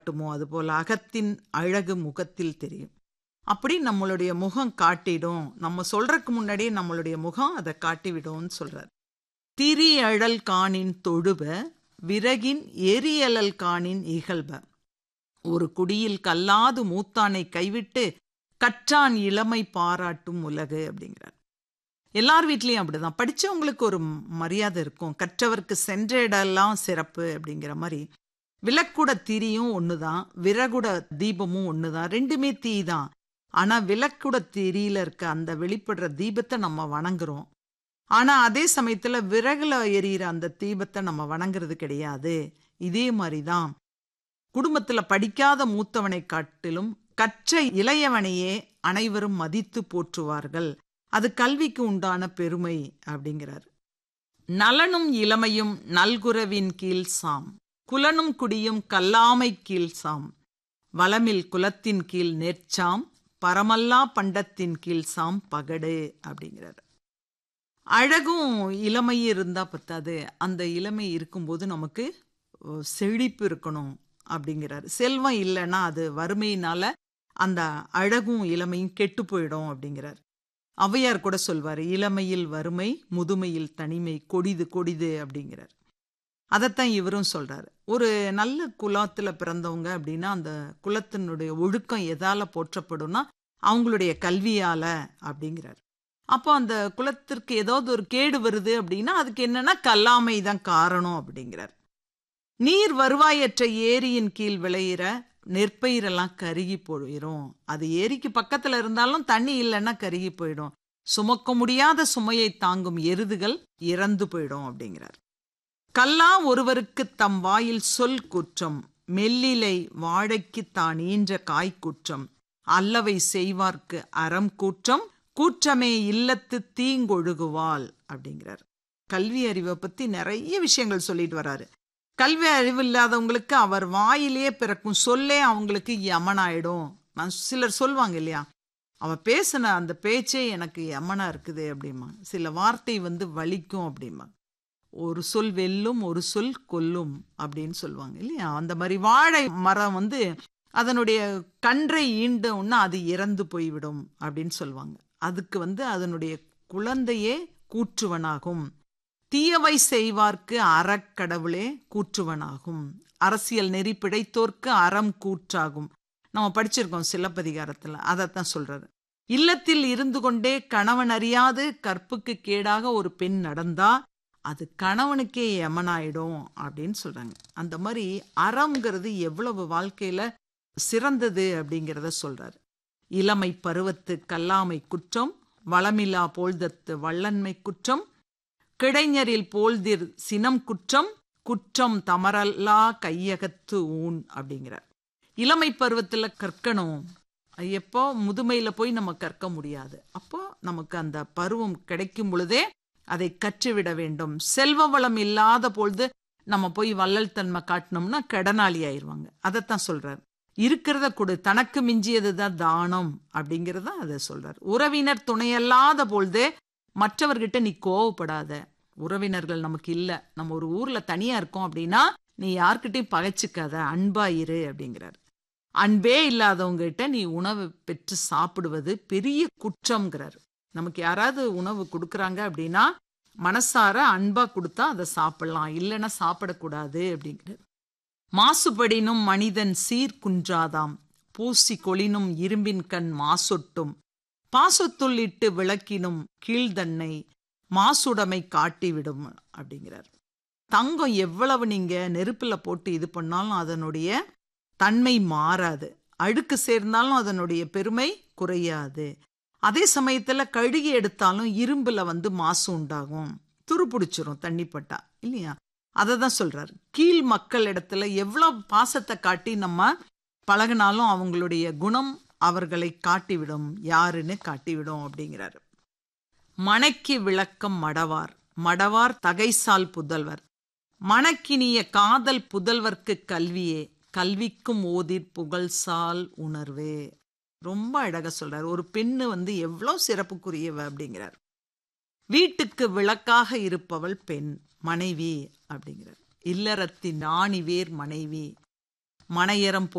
காட்டுமோ அதுபோல அகத்தின் அழகு முகத்தில் தெரியும் அப்படி நம்மளுடைய முகம் காட்டிடும் நம்ம சொல்றதுக்கு முன்னாடியே நம்மளுடைய முகம் அதை காட்டிவிடும்னு சொல்றார் திரி அழல் காணின் தொழுப விறகின் எரியலல் காணின் இகழ்ப ஒரு குடியில் கல்லாது மூத்தானை கைவிட்டு கற்றான் இளமை பாராட்டும் உலகு அப்படிங்கிறார் எல்லார் வீட்லேயும் அப்படிதான் படித்தவங்களுக்கு ஒரு மரியாதை இருக்கும் கற்றவருக்கு சென்ற இடம்லாம் சிறப்பு அப்படிங்கிற மாதிரி விளக்குட திரியும் ஒன்று தான் விறகுட தீபமும் ஒன்று தான் ரெண்டுமே தீ தான் ஆனால் விளக்குட திரியில் இருக்க அந்த வெளிப்படுற தீபத்தை நம்ம வணங்குறோம் ஆனால் அதே சமயத்தில் விறகுல எரியிற அந்த தீபத்தை நம்ம வணங்குறது கிடையாது இதே மாதிரி தான் குடும்பத்தில் படிக்காத மூத்தவனை காட்டிலும் கற்ற இளையவனையே அனைவரும் மதித்து போற்றுவார்கள் அது கல்விக்கு உண்டான பெருமை அப்படிங்கிறார் நலனும் இளமையும் நல்குறவின் கீழ் சாம் குலனும் குடியும் கல்லாமை கீழ் சாம் வளமில் குலத்தின் கீழ் நெற்சாம் பரமல்லா பண்டத்தின் கீழ் சாம் பகடு அப்படிங்கிறார் அழகும் இளமையும் இருந்தா பத்தாது அந்த இளமை இருக்கும்போது நமக்கு செழிப்பு இருக்கணும் அப்படிங்கிறார் செல்வம் இல்லைன்னா அது வறுமையினால அந்த அழகும் இளமையும் கெட்டு போயிடும் அப்படிங்கிறார் ஔவையார் கூட சொல்வார் இளமையில் வறுமை முதுமையில் தனிமை கொடிது கொடிது அப்படிங்கிறார் அதைத்தான் இவரும் சொல்றாரு ஒரு நல்ல குலத்துல பிறந்தவங்க அப்படின்னா அந்த குலத்தினுடைய ஒழுக்கம் எதால போற்றப்படும்னா அவங்களுடைய கல்வியால அப்படிங்கிறார் அப்போ அந்த குலத்திற்கு ஏதாவது ஒரு கேடு வருது அப்படின்னா அதுக்கு என்னன்னா கல்லாமை தான் காரணம் அப்படிங்கிறார் நீர் வருவாயற்ற ஏரியின் கீழ் விளையிற நெற்பயிரெல்லாம் கருகி போயிடும் அது ஏரிக்கு பக்கத்துல இருந்தாலும் தண்ணி இல்லைன்னா கருகி போயிடும் சுமக்க முடியாத சுமையை தாங்கும் எருதுகள் இறந்து போயிடும் அப்படிங்கிறார் கல்லா ஒருவருக்கு தம் வாயில் சொல் குற்றம் மெல்லிலை வாழைக்கு தான் ஈன்ற காய் குற்றம் அல்லவை செய்வார்க்கு அறம் கூற்றம் கூற்றமே இல்லத்து தீங்கொழுகுவாள் அப்படிங்கிறார் கல்வி அறிவை பத்தி நிறைய விஷயங்கள் சொல்லிட்டு வராரு கல்வி அறிவு இல்லாதவங்களுக்கு அவர் வாயிலேயே பிறக்கும் சொல்லே அவங்களுக்கு யமனாயிடும் நான் சிலர் சொல்லுவாங்க இல்லையா அவ பேசின அந்த பேச்சே எனக்கு யமனா இருக்குது அப்படிமா சில வார்த்தை வந்து வலிக்கும் அப்படிமா ஒரு சொல் வெல்லும் ஒரு சொல் கொல்லும் அப்படின்னு சொல்லுவாங்க இல்லையா அந்த மாதிரி வாழை மரம் வந்து அதனுடைய கன்றை ஈண்டோன்னா அது இறந்து போய்விடும் அப்படின்னு சொல்லுவாங்க அதுக்கு வந்து அதனுடைய குழந்தையே கூற்றுவனாகும் தீயவை செய்வார்க்கு அறக்கடவுளே கூற்றுவனாகும் அரசியல் நெறி பிழைத்தோர்க்கு அறம் கூற்றாகும் நம்ம படிச்சிருக்கோம் சிலப்பதிகாரத்தில் அதைத்தான் சொல்றாரு இல்லத்தில் இருந்து கொண்டே கணவன் அறியாது கற்புக்கு கேடாக ஒரு பெண் நடந்தா அது கணவனுக்கே யமனாயிடும் அப்படின்னு சொல்றாங்க அந்த மாதிரி அறம்ங்கிறது எவ்வளவு வாழ்க்கையில சிறந்தது அப்படிங்கிறத சொல்றாரு இளமை பருவத்து கல்லாமை குற்றம் வளமில்லா போல்தத்து வள்ளன்மை குற்றம் கிடைஞரில் போல்திர் சினம் குற்றம் குற்றம் தமரல்லா கையகத்து ஊன் அப்படிங்கிறார் இளமை பருவத்துல கற்கணும் எப்போ முதுமையில போய் நம்ம கற்க முடியாது அப்போ நமக்கு அந்த பருவம் கிடைக்கும் பொழுதே அதை கற்றுவிட வேண்டும் செல்வ வளம் இல்லாத பொழுது நம்ம போய் வள்ளல் தன்மை காட்டினோம்னா கடனாளி ஆயிடுவாங்க அதைத்தான் சொல்றார் இருக்கிறத கொடு தனக்கு மிஞ்சியது தான் தானம் அப்படிங்கிறத அதை சொல்றார் உறவினர் துணையல்லாத பொழுதே மற்றவர்கிட்ட நீ கோவப்படாத உறவினர்கள் நமக்கு இல்லை நம்ம ஒரு ஊர்ல தனியா இருக்கோம் அப்படின்னா நீ யார்கிட்டையும் பகைச்சிக்காத அன்பா இரு அப்படிங்கிறார் அன்பே இல்லாதவங்க கிட்ட நீ உணவு பெற்று சாப்பிடுவது பெரிய குற்றம்ங்கிறார் நமக்கு யாராவது உணவு கொடுக்குறாங்க அப்படின்னா மனசார அன்பா கொடுத்தா அதை சாப்பிடலாம் இல்லைன்னா சாப்பிடக்கூடாது அப்படிங்கிறார் மாசுபடினும் மனிதன் சீர்குன்றாதாம் பூசி கொளினும் இரும்பின் கண் மாசொட்டும் பாசத்துள் இட்டு விளக்கினும் கீழ்தன்னை மாசுடைமை காட்டிவிடும் அப்படிங்கிறார் தங்கம் எவ்வளவு நீங்க நெருப்புல போட்டு இது பண்ணாலும் அதனுடைய தன்மை மாறாது அழுக்கு சேர்ந்தாலும் அதனுடைய பெருமை குறையாது அதே சமயத்துல கழுகி எடுத்தாலும் இரும்புல வந்து மாசு உண்டாகும் துருப்பிடிச்சிரும் தண்ணி பட்டா இல்லையா அதை தான் சொல்றாரு கீழ் மக்கள் இடத்துல எவ்வளவு பாசத்தை காட்டி நம்ம பழகினாலும் அவங்களுடைய குணம் அவர்களை காட்டிவிடும் யாருன்னு காட்டிவிடும் அப்படிங்கிறாரு மணக்கி விளக்கம் மடவார் மடவார் தகைசால் புதல்வர் மணக்கினிய காதல் புதல்வர்க்கு கல்வியே கல்விக்கும் ஓதிர் புகழ்சால் உணர்வே ரொம்ப அழகா சொல்றாரு ஒரு பெண்ணு வந்து எவ்வளோ சிறப்புக்குரியவ அப்படிங்கிறார் வீட்டுக்கு விளக்காக இருப்பவள் பெண் மனைவி அப்படிங்கிறார் இல்லறத்தின் ஆணிவேர் மனைவி மனையறம்